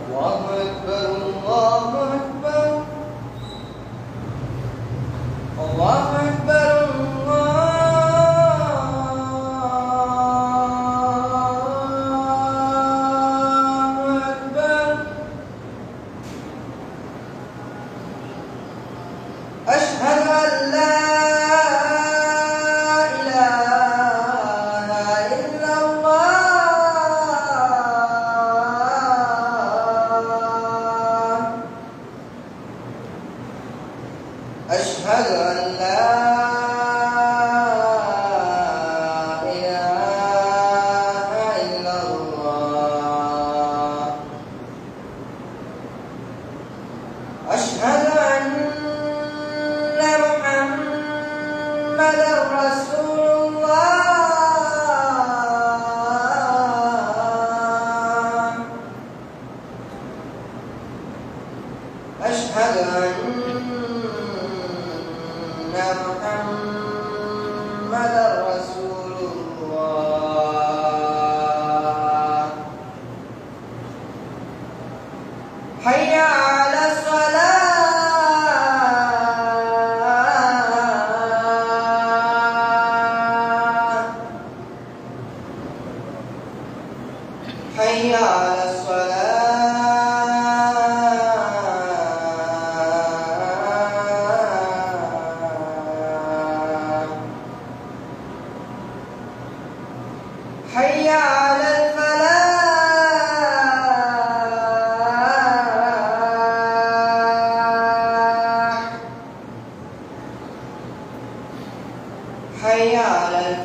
الله أكبر الله أكبر الله أكبر الله أكبر أشهد أن لا إله إلا الله أشهد أن لا إله إلا الله أشهد أن محمدا رسول الله أشهد أن محمدا رسول الله حي على الصلاة حي على الصلاة حي على الفلاح حي على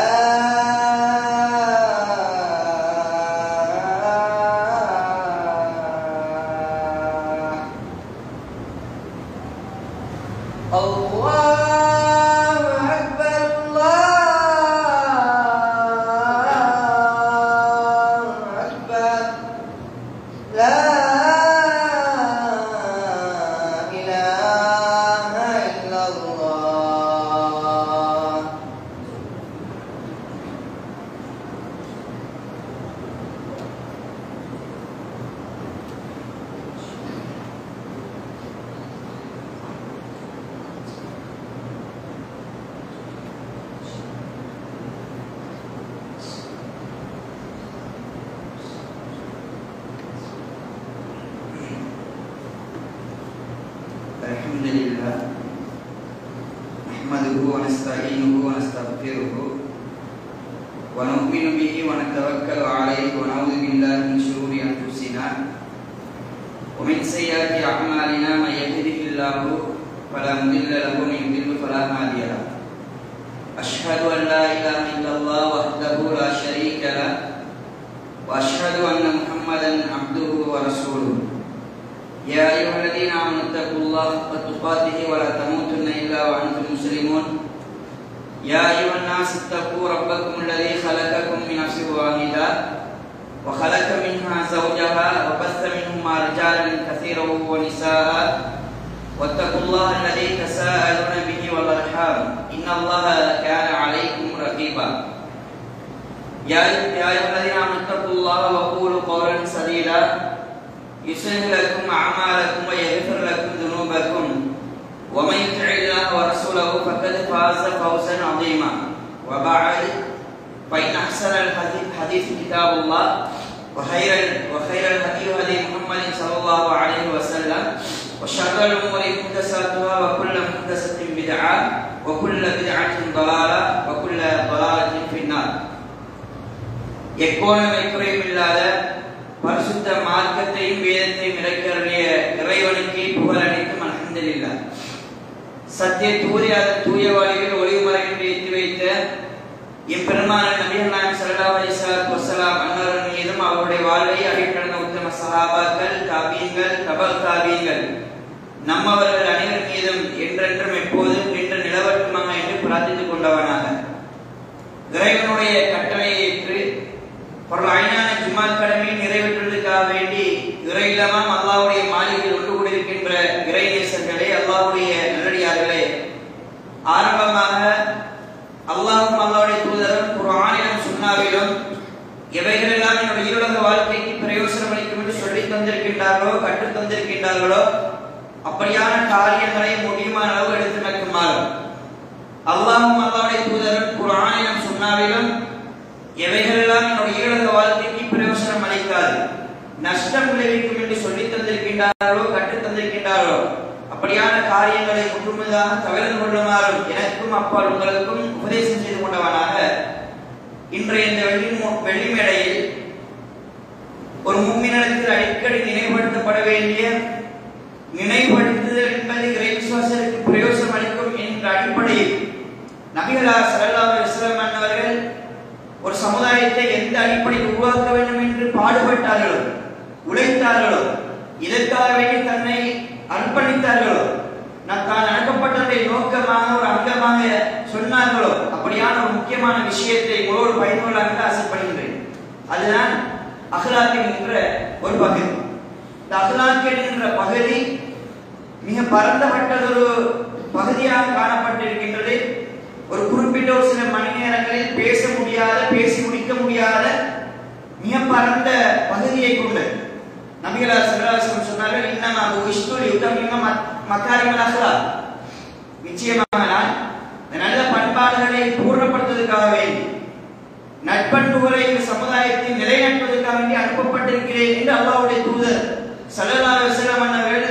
الفلاح الله أكبر الله أكبر لا إله إلا الله الحمد لله نحمده ونستعينه ونستغفره ونؤمن به ونتوكل عليه ونعوذ بالله من شرور انفسنا ومن سيئات اعمالنا من يهده الله فلا مضل له ومن يضلل فلا هادي له اشهد ان لا اله الا الله وحده لا شريك له واشهد ان محمدا عبده ورسوله يا أيها الذين آمنوا اتقوا الله حق تقاته ولا تموتن إلا وأنتم مسلمون يا أيها الناس اتقوا ربكم الذي خلقكم من نفس واحدة وخلق منها زوجها وبث منهما رجالا كثيرا ونساء واتقوا الله الذي تساءلون به والأرحام إن الله كان عليكم رقيبا يا يا أيها الذين آمنوا اتقوا الله وقولوا قولا سديدا يصلح لكم أعمالكم ويغفر لكم ذنوبكم ومن يطع الله ورسوله فقد فاز فوزا عظيما وبعد فإن أحسن الحديث كتاب الله وخير وخير الهدي هدي محمد صلى الله عليه وسلم وشر الأمور محدثاتها وكل محدثة بدعة وكل بدعة ضلالة وكل ضلالة في النار எக்கோணம் குறையும் இல்லாத பரிசுத்த மார்க்கத்தையும் வேதத்தையும் இறக்கருடைய இறைவனுக்கு புகழ் அனைத்தும் அலமதுல்லா சத்திய தூய அதன் தூய வழியில் ஒளிமறையின்றி எத்தி வைத்த இப்பெருமான நபிகள் நாயம் சல்லா அலிசலாத் வசலாம் அன்னவர்கள் மீதும் அவருடைய வாழ்வை அடிக்கடந்த உத்தம சஹாபாக்கள் தாபீன்கள் தபல் தாபீன்கள் நம்மவர்கள் அனைவர் மீதும் என்றென்றும் எப்போதும் நின்று நிலவட்டுமாக என்று பிரார்த்தித்துக் கொண்டவனாக இறைவனுடைய கட்டளையை ஏற்று பொருள் ஐநான ஜுமால் கடமையை நிறைவேற்றுவதற்காக வேண்டி இறை இல்லமாம் அல்லாவுடைய மாளிகையில் ஒன்று கூடியிருக்கின்ற இறை நேசர்களே அல்லாவுடைய நல்லடியார்களே ஆரம்பமாக அல்லாஹும் அல்லாவுடைய தூதரும் குர்ஆனிலும் சுன்னாவிலும் எவைகளெல்லாம் என்னுடைய ஈருலக வாழ்க்கைக்கு பிரயோசனம் அளிக்கும் என்று சொல்லி தந்த தந்திருக்கின்றார்களோ கற்றுத் தந்திருக்கின்றார்களோ அப்படியான காரியங்களை முடியுமான அளவு எடுத்து நடக்குமாறு அல்லாஹும் அல்லாவுடைய தூதரும் குரானிலும் சுன்னாவிலும் எவைகளெல்லாம் என்னுடைய ஈழக வாழ்க்கைக்கு பிரயோசனம் அளிக்காது நஷ்டம் விளைவிக்கும் என்று சொல்லித் தந்திருக்கின்றார்களோ கற்றுத் தந்திருக்கின்றார்களோ அப்படியான காரியங்களை முற்றுமுழுதாக தவிர்த்து கொள்ளுமாறும் எனக்கும் அப்பால் உங்களுக்கும் உபதேசம் செய்து கொண்டவனாக இன்றைய இந்த வெள்ளி மு- வெள்ளி மேடையில் ஒரு மும்மினத்தில் அடிக்கடி நினைவுபடுத்தப்பட வேண்டிய நினைவுபடுத்துதல் என்பது இறை விசுவாசத்திற்கு பிரயோசனம் அளிக்கும் என்ற அடிப்படையில் நபிகளா ஸல்லல்லாஹு அலைஹி வஸல்லம் அன்னவர்கள் ஒரு சமுதாயத்தை எந்த அடிப்படையில் உருவாக்க வேண்டும் என்று பாடுபட்டார்களோ உழைத்தார்களோ இதற்காக வேண்டி தன்னை அர்ப்பணித்தார்களோ நான் தான் அனுப்பப்பட்டதை நோக்கமாக ஒரு அங்கமாக சொன்னார்களோ அப்படியான ஒரு முக்கியமான விஷயத்தை உங்களோடு பகிர்ந்து கொள்ள என்று ஆசைப்படுகின்றேன் அதுதான் அஹ்லாக் என்கின்ற ஒரு பகுதி இந்த அஹ்லாக் என்கின்ற பகுதி மிக பரந்தப்பட்டதொரு பகுதியாக காணப்பட்டிருக்கின்றது ஒரு குறிப்பிட்ட ஒரு சில மணி நேரங்களில் பேச முடியாத பேசி முடிக்க முடியாத மிக பரந்த பகுதியை கொண்டது நபிகளார் சல்லாஹம் சொன்னார்கள் இன்னமா உஷ்டுல் யுத்தம் இன்னும் மக்காரிமல் அஹ்லாக் நிச்சயமாக நான் இந்த நல்ல பண்பாடுகளை பூர்ணப்படுத்துவதற்காக வேண்டி நட்பண்புகளை இந்த சமுதாயத்தில் நிலைநாட்டுவதற்காக வேண்டி அனுப்பப்பட்டிருக்கிறேன் என்று அல்லாஹ்வுடைய தூதர் ஸல்லல்லாஹு அலைஹி வஸல்லம் அவர்கள்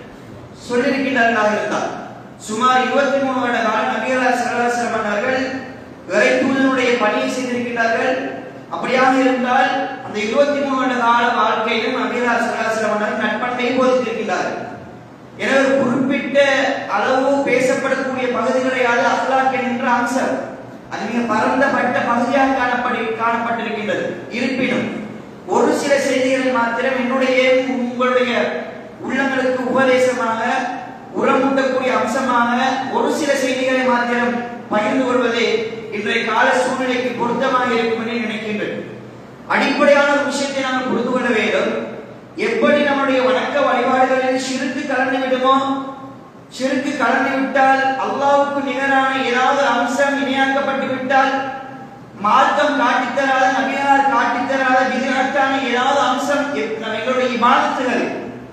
சொல்லியிருக்கின்றார்களாக இருந்தார் சுமார் இருபத்தி மூணு வருட காலம் நபிகளார் ஸல்லல்லாஹு அலைஹி வஸல்லம் அவர்கள் இறை தூதனுடைய பணியை செய்திருக்கிறார்கள் அப்படியாக இருந்தால் அந்த இருபத்தி மூணு வருட கால வாழ்க்கையிலும் நபிகளார் ஸல்லல்லாஹு அலைஹி வஸல்லம் அவர்கள் நட்பண்பை போதித்திருக்கிறார்கள் எனவே ஒரு குறிப்பிட்ட அளவு பேசப்படக்கூடிய பகுதிகளை அது அஹ்லாக் என்கின்ற அம்சம் அது மிக பரந்தப்பட்ட பகுதியாக காணப்படி காணப்பட்டிருக்கின்றது இருப்பினும் ஒரு சில செய்திகளை மாத்திரம் என்னுடைய உங்களுடைய உள்ளங்களுக்கு உபதேசமாக உரமூட்டக்கூடிய அம்சமாக ஒரு சில செய்திகளை மாத்திரம் பகிர்ந்து கொள்வதே இன்றைய கால சூழ்நிலைக்கு பொருத்தமாக இருக்கும் என்று நினைக்கின்றேன் அடிப்படையான ஒரு விஷயத்தை நாம் புரிந்து கொள்ள வேண்டும் எப்படி நம்முடைய வணக்க வழிபாடுகளில் சிறுக்கு கலந்து விடுமோ சிறுக்கு கலந்து விட்டால் அல்லாவுக்கு நிகரான ஏதாவது அம்சம் இணையாக்கப்பட்டு விட்டால் மார்க்கம் காட்டித்தராத நபியார் காட்டித்தராத விதிநாட்டான ஏதாவது அம்சம் எப்- நம்ம எங்களுடைய இபாதத்துகள்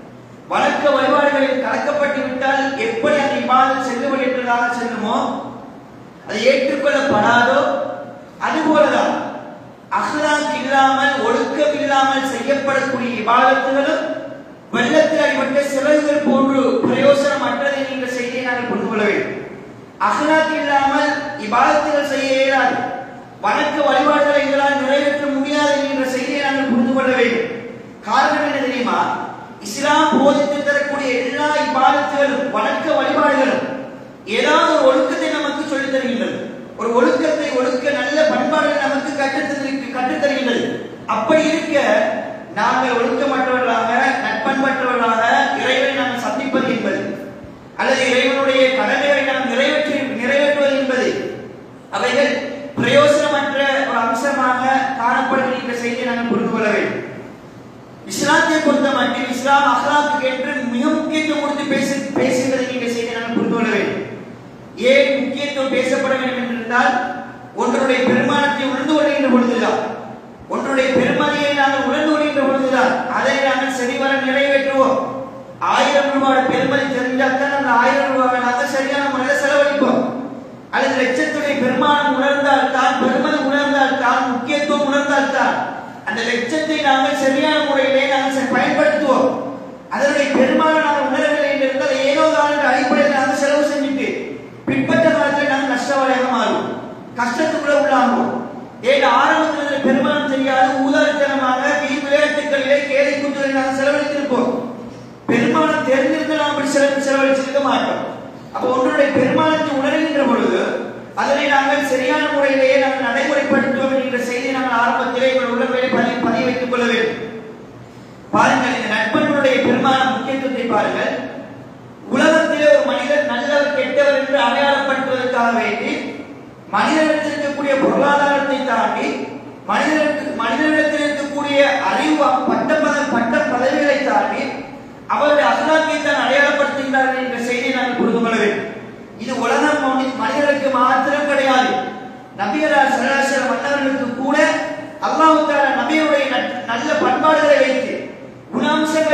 வணக்க வழிபாடுகளில் கலக்கப்பட்டு விட்டால் எப்படி அந்த இபாதத் செல்லுபடியற்றதாக செல்லுமோ அது ஏற்றுக்கொள்ளப்படாதோ அதுபோலதான் அஹ்லாக் இல்லாமல் ஒழுக்கம் இல்லாமல் செய்யப்படக்கூடிய இபாதத்துகளும் வெள்ளத்தில் அடிபட்ட சிறகுகள் போன்று பிரயோசனமற்றது என்ற செய்தியை நாங்கள் புரிந்து கொள்ள வேண்டும் அஹ்லாக் இல்லாமல் இபாதத்துகள் செய்ய இயலாது வணக்க வழிபாடுகளை எங்களால் நிறைவேற்ற முடியாது என்ற செய்தியை நாங்கள் புரிந்து கொள்ள வேண்டும் காரணம் என்ன தெரியுமா இஸ்லாம் போதித்து தரக்கூடிய எல்லா இபாதத்துகளும் வணக்க வழிபாடுகளும் ஏதாவது ஒரு ஒழுக்கத்தை நமக்கு சொல்லித் தருகின்றது ஒரு ஒழுக்கத்தை ஒழுக்க நல்ல பண்பாடுகள் நமக்கு கற்றுத்தரு கற்றுத் தருகின்றது அப்படி இருக்க நாங்கள் ஒழுக்கமற்றவர்களாக நட்பண்பற்றவர்களாக இறைவனை நாம் சந்திப்பது என்பது அல்லது இறைவனுடைய கடமைகளை நாம் நிறைவேற்றி நிறைவேற்றுவது என்பது அவைகள் பிரயோசனமற்ற ஒரு அம்சமாக காணப்படுகின்ற செய்தியை நாங்கள் புரிந்து கொள்ள வேண்டும் இஸ்லாத்தை பொறுத்த மட்டும் இஸ்லாம் அஹ்லாக்கு என்று மிக முக்கியத்துவம் கொடுத்து பேசு பேசுகிறது என்ற செய்தியை நாங்கள் புரிந்து கொள்ள வேண்டும் ஏன் முக்கியத்துவம் பேசப்பட வேண்டும் என்றிருந்தால் ஒன்றுடைய பெருமானத்தை உணர்ந்து கொள்கின்ற பொழுதுதான் ஒன்றுடைய பெருமதியை நாங்கள் உணர்ந்து கொள்கின்ற பொழுதுதான் அதை நாங்கள் சரிவர நிறைவேற்றுவோம் ஆயிரம் ரூபாய் பெருமதி தெரிஞ்சால்தான் அந்த ஆயிரம் ரூபாய் நாங்கள் சரியான முறையில் செலவழிப்போம் அல்லது லட்சத்துடைய பெருமானம் உணர்ந்தால் தான் பெருமதி உணர்ந்தால் தான் முக்கியத்துவம் உணர்ந்தால் தான் அந்த லட்சத்தை நாங்கள் சரியான முறையிலே நாங்கள் செ- பயன்படுத்துவோம் அதனுடைய பெருமானம் நாங்கள் உணரவில்லை என்று இருந்தால் ஏனோ தான் என்ற அடிப்படையில் நாங்கள் செலவு செஞ்சுட்டு பிற்பட்ட காலத்தில் நாங்கள் நஷ்டவாளியாக மாறுவோம் கஷ்டத்துக்குள்ள உள்ளாங்குவோம் ஏன் ஆரம்பத்தில் இதில் பெருமானம் தெரியாது ஊதாரித்தனமாக வீண் விளையாட்டுகளிலே கேலி கூத்துகளில் நாங்கள் செலவழித்திருப்போம் பெருமானம் தெரிஞ்சிருந்தால் நாம் அப்படி செலவு செலவழிச்சிருக்க மாட்டோம் அப்போ ஒன்றுடைய பெருமானத்தை உணர்கின்ற பொழுது அதனை நாங்கள் சரியான முறையிலேயே நாங்கள் நடைமுறைப்படுத்துவோம் என்கிற செய்தியை நாங்கள் ஆரம்பத்திலே எங்கள் உள்ளவர்களை பதிவு பதிய வைத்துக் கொள்ள வேண்டும் பாருங்கள் இந்த நட்பனுடைய பெருமான முக்கியத்துவத்தை பாருங்கள் உலகத்திலே ஒரு மனிதர் நல்லவர் கெட்டவர் என்று அடையாளப்படுத்துவதற்காக வேண்டி மனிதனிடத்தில் இருக்கக்கூடிய பொருளாதாரத்தை தாண்டி மனிதனுக்கு மனிதனிடத்தில் இருக்கக்கூடிய அறிவு பட்ட பத பட்ட பதவிகளை தாண்டி அவருடைய அகலாக்கை தான் அடையாளப்படுத்துகிறார்கள் என்ற செய்தியை நாங்கள் புரிந்து கொள்ள வேண்டும் இது உலகம் மனி- மனிதர்களுக்கு மாத்திரம் கிடையாது நபிகரார் சராசர மன்னர்களுக்கு கூட அல்லாஹ் தாலா நபியுடைய நட்- நல்ல பண்பாடுகளை வைத்து குணாம்சங்களை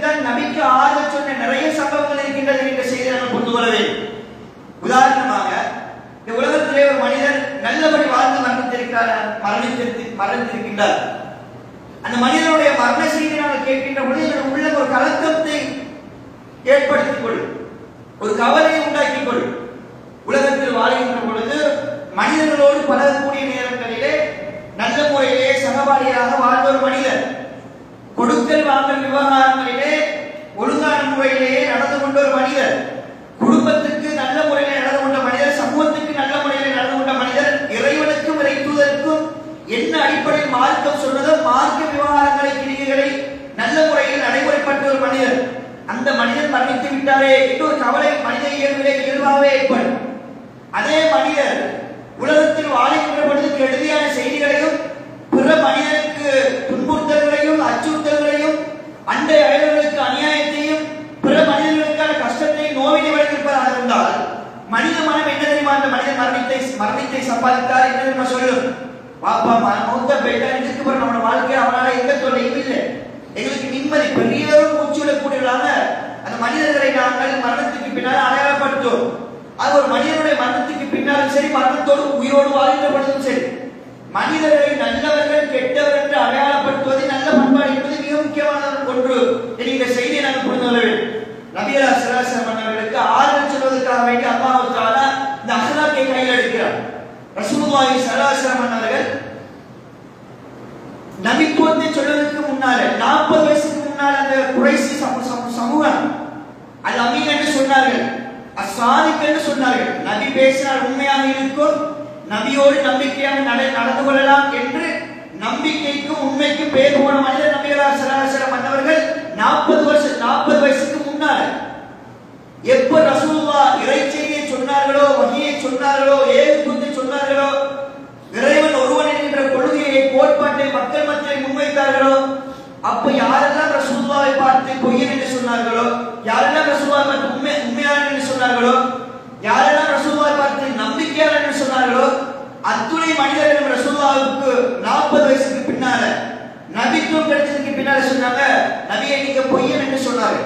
மனிதர்கள் நபிக்கு ஆறுதல் சொன்ன நிறைய சம்பவங்கள் இருக்கின்றது என்ற செய்தியை நம்ம புரிந்து கொள்ள வேண்டும் உதாரணமாக இந்த உலகத்திலே ஒரு மனிதர் நல்லபடி வாழ்ந்து மரணித்திருக்கிறார் மரணித்திருக்கு மரணித்திருக்கின்றார் அந்த மனிதனுடைய மரண செய்தி நாங்கள் கேட்கின்ற பொழுது எங்களுடைய உள்ள ஒரு கலக்கத்தை ஏற்படுத்திக் கொள்ளும் ஒரு கவலையை உண்டாக்கிக் கொள்ளும் உலகத்தில் வாழ்கின்ற பொழுது மனிதர்களோடு பழகக்கூடிய நேரங்களிலே நல்ல முறையிலே சகபாடியாக வாழ்ந்த ஒரு மனிதர் கொடுக்கல் வாங்கல் விவகாரங்களிலே ஒழுங்கான முறையிலேயே நடந்து கொண்ட ஒரு மனிதர் குடும்பத்துக்கு நல்ல முறையிலே நடந்து கொண்ட மனிதர் சமூகத்துக்கு நல்ல முறையிலே நடந்து கொண்ட மனிதர் இறைவனுக்கும் இறைத்துவதற்கும் என்ன அடிப்படையில் மார்க்கம் சொன்னதோ மார்க்க விவகாரங்களை கிரிகைகளை நல்ல முறையில் நடைமுறைப்பட்ட ஒரு மனிதர் அந்த மனிதன் மரணித்து விட்டாரே என்று ஒரு கவலை மனித இயல்பிலே இயல்பாகவே ஏற்படும் அதே மனிதர் உலகத்தில் வாழ்கின்ற பொழுது கெடுதியான செய்திகளையும் பிற மனிதனுக்கு துன்புறுத்தல்களையும் அச்சுறுத்தல்களையும் அண்டை அயல்களுக்கு அநியாயத்தையும் பிற மனிதர்களுக்கான கஷ்டத்தையும் நோவினை விளைவிப்பதாக இருந்தால் மனித மனம் என்ன தெரியுமா அந்த மனிதன் மரணத்தை மரணத்தை சம்பாதித்தார் என்ன தெரியுமா சொல்லும் பாப்பா மௌத்த போயிட்டா இதுக்கு பிறகு நம்மளோட வாழ்க்கை அவனால எந்த தொல்லையும் இல்லை எங்களுக்கு நிம்மதி பெரிய ஒரு மூச்சு விடக்கூடியவர்களாக அந்த மனிதர்களை நாங்கள் மரணத்துக்கு பின்னால் அடையாளப்படுத்துவோம் அது ஒரு மனிதனுடைய மரணத்துக்கு பின்னாலும் சரி மரணத்தோடு உயிரோடு வாழ்கின்ற பொழுதும் சரி மனிதர்களை நல்லவர்கள் கெட்டவர்கள் என்று அடையாளப்படுத்துவது நல்ல பண்பாடு என்பது மிக முக்கியமான ஒன்று என்கிற செய்தியை நாங்கள் புரிந்து கொள்ள வேண்டும் நபியலா சிலாசனம் அவர்களுக்கு ஆறுதல் சொல்வதற்காக வேண்டி அல்லாஹ் தாலா இந்த அஹ்லாக்கை கையில் எடுக்கிறார் ரசூலுல்லாஹி ஸல்லல்லாஹு அவர்கள் நபித்துவத்தை சொல்வதற்கு முன்னால நாற்பது வயசுக்கு முன்னால் அந்த குறைசி சமூ- சமூ- சமூகம் அது அமீன் என்று சொன்னார்கள் அசாதிக் என்று சொன்னார்கள் நபி பேசினால் உண்மையாக இருக்கும் நபியோடு நம்பிக்கையாக நட- நடந்து கொள்ளலாம் என்று நம்பிக்கைக்கும் உண்மைக்கும் பெயர் போன மனிதர் நபிகளார் சராசரம் மன்னவர்கள் நாற்பது வருஷம் நாற்பது வயசுக்கு முன்னால எப்ப ரசூலுல்லா இறைச்செய்தியை சொன்னார்களோ வகையை சொன்னார்களோ ஏகுத்தை சொன்னார்களோ இறைவன் ஒருவன் என்கின்ற கொள்கையை கோட்பாட்டை மக்கள் மத்தியில் முன்வைத்தார்களோ அப்ப யாரெல்லாம் ரசூலுல்லாவை பார்த்து பொய்யன் என்று சொன்னார்களோ யாரெல்லாம் ரசூலுல்லாவை பார்த்து உண்மை உண்மையான என்று சொன்னார்களோ யாரெல்லாம் ரசூலுல்லாவை பார்த்து நம்பிக்கையாளர் என்று சொன்னார்களோ அத்துணை மனிதர்களும் ரசூலுல்லாவுக்கு நாற்பது வயசுக்கு பின்னால நபித்துவம் கிடைச்சதுக்கு பின்னால சொன்னாங்க நபியை நீங்க பொய்யன் என்று சொன்னார்கள்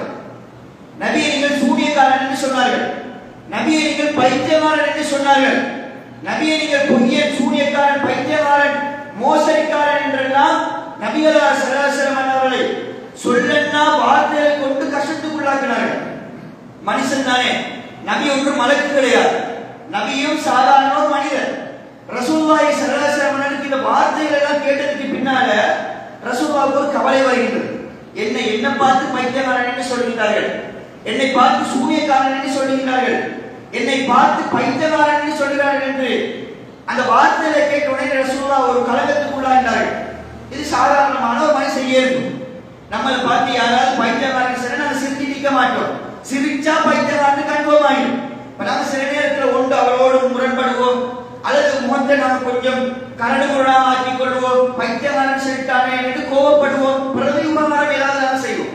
நபியை நீங்கள் சூனியக்காரன் என்று சொன்னார்கள் நபியை நீங்கள் பைத்தியக்காரன் என்று சொன்னார்கள் நபியை நீங்கள் பொய்யன் சூனியக்காரன் பைத்தியக்காரன் மோசடிக்காரன் என்றெல்லாம் நபிகளார் சராசரம் அவர்களை சொல்லன்னா வார்த்தைகளை கொண்டு கஷ்டத்துக்குள்ளாக்கினார்கள் மனுஷன் தானே நபி ஒன்றும் மலக்கு கிடையாது நபியும் சாதாரண ஒரு மனிதர் ரசூலுல்லாஹி ஸல்லல்லாஹு அலைஹி இந்த வார்த்தைகள் எல்லாம் கேட்டதுக்கு பின்னால ரசூலுல்லாஹ்வுக்கு ஒரு கவலை வருகின்றது என்னை என்ன பார்த்து பைத்தியக்காரன் என்று சொல்கிறார்கள் என்னை பார்த்து சூரியக்காரன் என்று சொல்கிறார்கள் என்னை பார்த்து பைத்தியக்காரன் என்று சொல்கிறார்கள் என்று அந்த வார்த்தைகளை கேட்ட உடனே ரசூலுல்லாஹ் ஒரு கலகத்துக்குள்ளாகின்றார்கள் இது சாதாரணமான ஒரு மனுஷன் இயல்பு நம்மளை பார்த்து யாராவது பைத்தியக்காரன் சொன்னா நாங்க சிரிச்சு நிற்க மாட்டோம் சிரிச்சா பைத்தியக்காரன் கண்டுவோம் ஆயிடும் இப்ப நாங்க சில நேரத்துல ஒன்று அவரோடு முரண்படுவோம் அல்லது முகத்தை நாம கொஞ்சம் கரடு முரடா ஆக்கிக் கொள்வோம் பைத்தியக்காரன் சொல்லிட்டானே என்று கோவப்படுவோம் பிரதி உபகாரம் ஏதாவது நாம செய்வோம்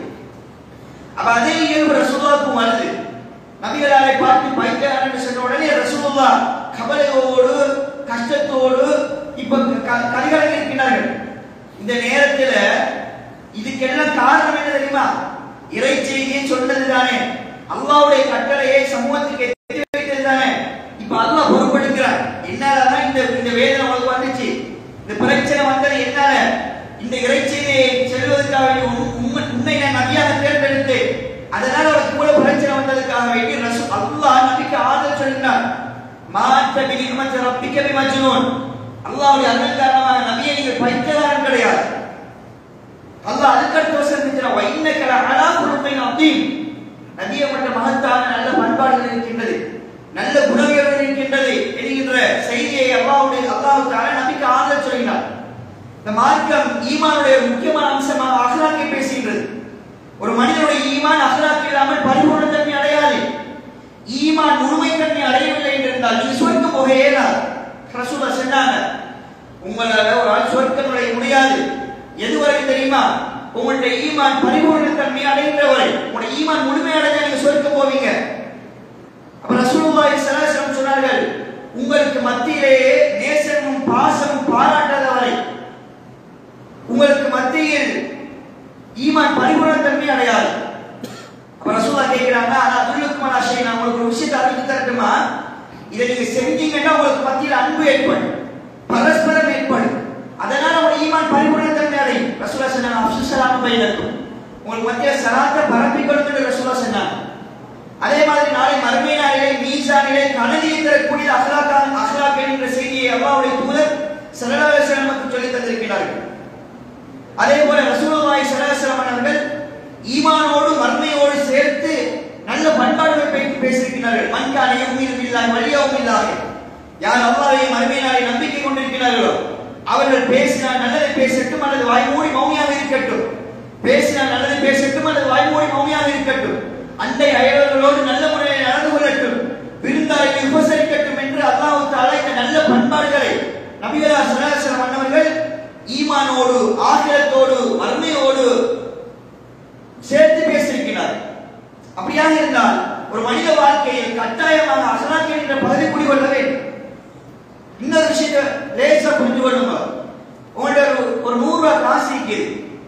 அப்ப அதே இயல்பு ரசூலுல்லாவுக்கும் வருது நபிகளாரை பார்த்து பைத்தியக்காரன் என்று சொன்ன உடனே ரசூலுல்லா கவலையோடு கஷ்டத்தோடு இப்ப க- கலிகலங்கி இருக்கிறார்கள் இந்த நேரத்துல இதுக்கெல்லாம் காரணம் என்ன தெரியுமா இறை செய்தியை சொன்னது தானே அல்லாவுடைய கட்டளையை சமூகத்துக்கு எத்தி வைத்தது தானே இப்ப அல்லாஹ் பொறுப்படுகிறார் என்னாலதான் இந்த இந்த வேதனை உங்களுக்கு வந்துச்சு இந்த பிரச்சனை வந்தது என்னால இந்த இறை செய்தியை செல்வதற்காக வேண்டி உன்- உண்மை உன்னை நான் நபியாக தேர்ந்தெடுத்து அதனால அவருக்கு கூட பிரச்சனை வந்ததுக்காக வேண்டி ரசூ அல்லாஹ் நபிக்கு ஆதரவு சொல்கிறார் மாற்ற பினிமத் ரப்பிக்க பிமஜ்னூன் அல்லாஹ்வுடைய அருள் காரணமாக நபியை நீங்கள் பைத்தியக்காரன் கிடையாது அல்லாஹ் அதுக்கடுத்து வசனம் செஞ்சான் வைன்னக்கல அலா குழுமையின் அத்தீம் நபியை மற்ற மகத்தான நல்ல பண்பாடுகள் இருக்கின்றது நல்ல குணங்கள் இருக்கின்றது என்கின்ற செய்தியை அல்லாஹ்வுடைய அல்லாஹ் தாலா நபிக்கு ஆதரவு சொல்கிறார் இந்த மார்க்கம் ஈமானுடைய முக்கியமான அம்சமாக அஹ்லாக்கை பேசுகின்றது ஒரு மனிதனுடைய ஈமான் அஹ்லாக் இல்லாமல் பரிபூர்ண தன்மை அடையாது ஈமான் முழுமை தன்மை அடையவில்லை என்றிருந்தால் நீங்க சொர்க்கம் போக இயலாது ரசூலா சொன்னாங்க உங்களால ஒரு ஆள் சொர்க்கம் நுழைய முடியாது எதுவரை தெரியுமா உங்களுடைய ஈமான் பரிபூர்ண தன்மை அடைகின்ற வரை உங்களுடைய ஈமான் முழுமை அடைஞ்சா நீங்க சொர்க்கம் போவீங்க அப்ப ரசூலுல்லாஹி ஸல்லல்லாஹு அலைஹி வஸல்லம் சொன்னார்கள் உங்களுக்கு மத்தியிலேயே நேசமும் பாசமும் பாராட்டாத வரை உங்களுக்கு மத்தியில் ஈமான் பரிபூரண தன்மை அடையாது அப்ப ரசூலா கேட்கிறாங்க ஆனா அதுல்லுக்கும் அலா ஷை நான் உங்களுக்கு ஒரு விஷயத்தை அறிவித்து தரட்டுமா இதை நீங்க செஞ்சீங்கன்னா உங்களுக்கு மத்தியில் அன்பு ஏற்படும் பரஸ்பரம் ஏற்படும் அதனால உங்க ஈமான் பரிபூர்ண தன்மை அடையும் ரசூலா சொன்னாங்க அப்சுசலாம் பைனக்கும் உங்களுக்கு மத்தியில் சலாத்தை பரப்பிக்கணும் என்று ரசூலா சொன்னாங்க அதே மாதிரி நாளை மறுமை நாளிலே மீசானிலே கனதியை தரக்கூடிய அஹ்லாக்கா அஹ்லாக் என்கிற செய்தியை அல்லாஹ்வுடைய தூதர் ஸல்லல்லாஹு அலைஹி வஸல்லம் நமக்கு சொல்லித் தந்திருக்கிறார்கள் அதே போல ரசூலுல்லாஹி ஸல்லல்லாஹு அலைஹி வஸல்லம் அவர்கள் ஈமானோடு மறுமையோடு சேர்த்து நல்ல பண்பாடுகளை பற்றி பேசியிருக்கிறார்கள் மன்கான யுமினு பில்லாஹி வல் யௌமில்லாஹி யார் அல்லாஹ்வை மறுமை நாளை நம்பிக்கை கொண்டிருக்கிறார்களோ அவர்கள் பேசினால் நல்லதை பேசட்டும் அல்லது வாய் மூடி மௌனியாக இருக்கட்டும் பேசினால் நல்லதை பேசட்டும் அல்லது வாய் மூடி மௌனியாக இருக்கட்டும் அண்டை அயல்களோடு நல்ல முறையில் நடந்து கொள்ளட்டும் விருந்தாளிகளை உபசரிக்கட்டும் என்று அல்லாஹ் தாலா இந்த நல்ல பண்பாடுகளை நபிகளார் சலாசலம் மன்னவர்கள் ஈமானோடு ஆகிரத்தோடு மறுமையோடு சேர்த்து பேசியிருக்கிறார் அப்படியாக இருந்தால் ஒரு மனித வாழ்க்கையில் கட்டாயமாக அசலாக் என்ற பகுதி குடிகொள்ள வேண்டும் இன்னொரு விஷயத்தை லேசா புரிஞ்சு கொள்ளுங்க உங்கள்ட்ட ஒரு- ஒரு நூறு ரூபாய் காசு இருக்குது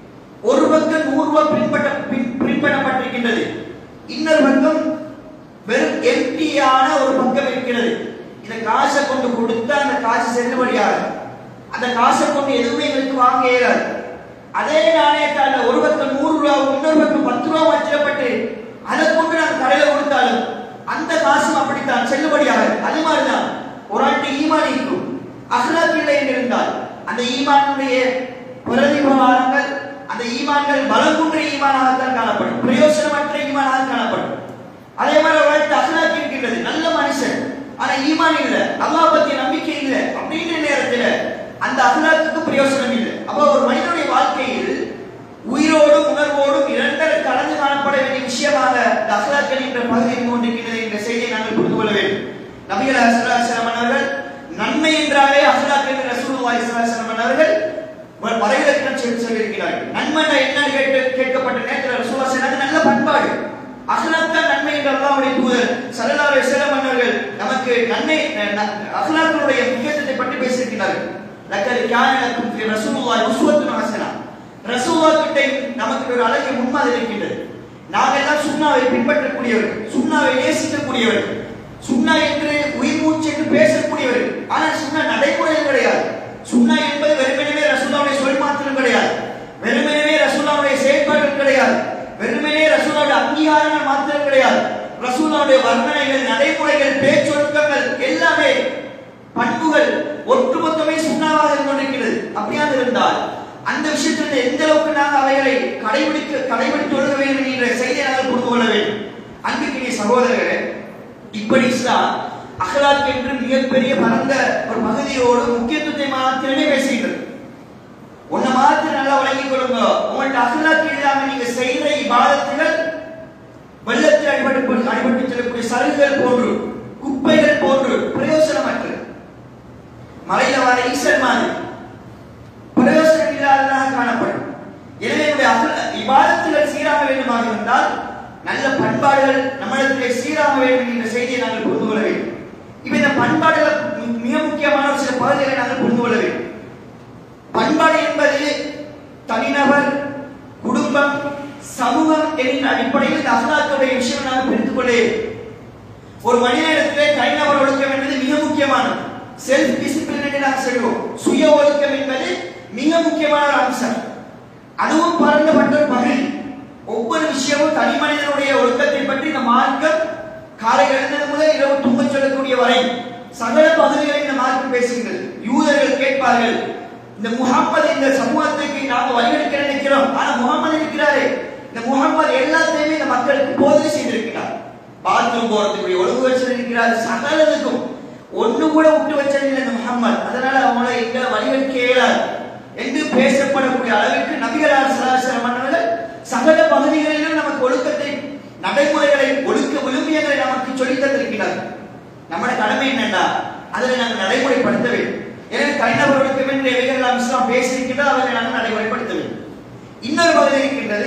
ஒரு பக்கம் நூறு ரூபாய் பின்பற்ற பின்- பின்பற்றப்பட்டிருக்கின்றது இன்னொரு பக்கம் வெறும் எம்டியான ஒரு பக்கம் இருக்கிறது இந்த காசை கொண்டு கொடுத்தா அந்த காசு செல்லுபடியாகும் அந்த காசை கொண்டு எதுவுமே எங்களுக்கு வாங்க இயலாது அதே நாணயத்தால ஒரு பக்கம் நூறு ரூபா இன்னொரு பக்கம் பத்து ரூபா வச்சிடப்பட்டு அதை கொண்டு நாங்கள் கடையில கொடுத்தாலும் அந்த காசும் அப்படித்தான் செல்லுபடியாகும் அது மாதிரிதான் ஒரு ஆண்டு ஈமான் இருக்கும் அஹ்லாக் இல்லை என்று இருந்தால் அந்த ஈமானுடைய பிரதிபகாரங்கள் அந்த ஈமான்கள் பலம் குன்றிய ஈமானாகத்தான் காணப்படும் பிரயோசனமற்ற ஈமானாக காணப்படும் அதே மாதிரி ஒரு ஆள்கிட்ட அஹ்லாக் இருக்கின்றது நல்ல மனுஷன் ஆனா ஈமான் இல்ல அல்லாஹ் பத்திய நம்பிக்கை இல்ல அப்படிங்கிற நேரத்துல அந்த அஹ்லாக்குக்கு பிரயோசனம் இல்லை அப்ப ஒரு மனிதனுடைய வாழ்க்கையில் உயிரோடும் உணர்வோடும் இரண்டரை கலந்து காணப்பட வேண்டிய விஷயமாக இந்த அஹ்லாக்கள் என்ற பகுதி இருந்து கொண்டிருக்கிறது என்ற செய்தியை நாங்கள் புரிந்து கொள்ள வேண்டும் நபிகள் அஸ்லாசலம் அவர்கள் நன்மை என்றாலே அஹ்லாக் என்று ரசூலுல்லாஹி ஸல்லல்லாஹு அலைஹி வஸல்லம் அவர்கள் வ- வரைவிலக்கணம் செய்து சொல்லியிருக்கிறார்கள் நன்மை என்ன கேட்டு கேட்கப்பட்ட நேரத்தில் ரசூலுல்லாஹி சொன்னாங்க நல்ல பண்பாடு அஹ்லாக் தான் நன்மை என்று அல்லாஹ்வுடைய தூதர் ஸல்லல்லாஹு அலைஹி வஸல்லம் அவர்கள் நமக்கு நன்மை அஹ்லாக்களுடைய முக்கியத்துவத்தை பற்றி பேசியிருக்கிறார்கள் லக்கது கான லக்கும் ஃபி ரசூலுல்லாஹி உஸ்வத்துன் ஹஸனா ரசூலுல்லாஹ் கிட்ட நமக்கு ஒரு அழகிய முன்மாதிரி இருக்கின்றது நாங்கள் எல்லாம் சுண்ணாவை பின்பற்றக்கூடியவர்கள் சுண்ணாவை நேசிக்கக்கூடியவர்கள் சுண்ணா என்று உயிர் மூச்சு என்று பேசக்கூடியவர்கள் ஆனால் சுண்ணா நடைமுறையில் கிடையாது சுண்ணா என்பது வெறுமனவே ரசூலாவுடைய சொல் மாத்திரம் கிடையாது வெறுமனவே ரசூலாவுடைய செயல்பாடுகள் கிடையாது வெறுமனே ரசூலாவுடைய அங்கீகாரங்கள் மாத்திரம் கிடையாது ரசூலாவுடைய வர்ணனைகள் நடைமுறைகள் பேச்சொழுக்கங்கள் எல்லாமே பண்புகள் ஒட்டுமொத்தமே சுண்ணாவாக இருந்து கொண்டிருக்கிறது அப்படியாக இருந்தால் அந்த விஷயத்தில் எந்த அளவுக்கு நாங்கள் அவைகளை கடைபிடிக்க கடைபிடித்து ஒழுக வேண்டும் என்ற செய்தியை நாங்கள் புரிந்து கொள்ள வேண்டும் அன்புக்கினிய சகோதரர்களே இப்படி இஸ்லாம் அகலாக் என்று மிகப்பெரிய பரந்த ஒரு பகுதியோடு முக்கியத்துவத்தை மாத்திரமே பேசுகிறது உன்னை மாத்திரம் நல்லா வழங்கிக் கொள்ளுங்க உங்கள்ட்ட அகலாக் இல்லாம நீங்க செய்யற இபாதத்துகள் வெள்ளத்தில் அடிபட்டு அடிபட்டு செல்லக்கூடிய சருகுகள் போன்று குப்பைகள் போன்று பிரயோசனமற்றது மலையில வர ஈசல் மாதிரி பிரயோசனம் இல்லாததாக காணப்படும் எனவே நம்முடைய அகல இபாதத்துகள் சீராக வேண்டுமாக இருந்தால் நல்ல பண்பாடுகள் நம்மிடத்திலே சீராக வேண்டும் என்ற செய்தியை நாங்கள் புரிந்து கொள்ள வேண்டும் இப்ப இந்த பண்பாடுகள் மி- மிக முக்கியமான ஒரு சில பகுதிகளை நாங்கள் புரிந்து கொள்ள வேண்டும் பண்பாடு என்பது தனிநபர் குடும்பம் சமூகம் என்கிற அடிப்படையில் இந்த அகலாத்துடைய விஷயம் நாங்கள் பிரித்துக் கொள்ள வேண்டும். ஒரு மனிதனிடத்திலே தனிநபர் ஒழுக்கம் என்பது மிக முக்கியமானது செல்ஃப் டிசிப்ளின் என்று நாம் சொல்வோம் சுய ஒழுக்கம் என்பது மிக முக்கியமான ஒரு அம்சம் அதுவும் பரந்தப்பட்ட ஒரு பகுதி ஒவ்வொரு விஷயமும் தனி மனிதனுடைய ஒழுக்கத்தை பற்றி இந்த மார்க்கம் காலை எழுந்தது முதல் இரவு தூங்கச் சொல்லக்கூடிய வரை சகல பகுதிகளில் இந்த மார்க்கம் பேசுகிறது யூதர்கள் கேட்பார்கள் இந்த முகம்மது இந்த சமூகத்துக்கு நாம வழிகெடுக்க நினைக்கிறோம் ஆனா முகம்மது இருக்கிறாரே இந்த முகம்மது எல்லாத்தையுமே இந்த மக்களுக்கு போதனை செய்திருக்கிறார் பாத்ரூம் போறதுக்குரிய ஒழுங்கு வச்சிருக்கிறார் சகலதுக்கும் ஒண்ணு கூட விட்டு வச்சதில்லை இந்த முகம்மது அதனால அவங்கள எங்களை வழிகெடுக்க இயலாது என்று பேசப்படக்கூடிய அளவிற்கு நபிகளார் சலாசலம் மன்னர்கள் சகல பகுதிகளிலும் நமக்கு ஒழுக்கத்தை நடைமுறைகளை ஒழுக்க விழுமியங்களை நமக்கு சொல்லித் தந்திருக்கிறார் நம்முடைய கடமை என்னன்னா அதில் நாங்கள் நடைமுறைப்படுத்த வேண்டும் எனவே தனிநபர் ஒழுக்கம் என்று எவைகள் நாம் இஸ்லாம் பேசியிருக்கின்றோம் அவர்களை நாங்கள் நடைமுறைப்படுத்த வேண்டும் இன்னொரு பகுதி இருக்கின்றது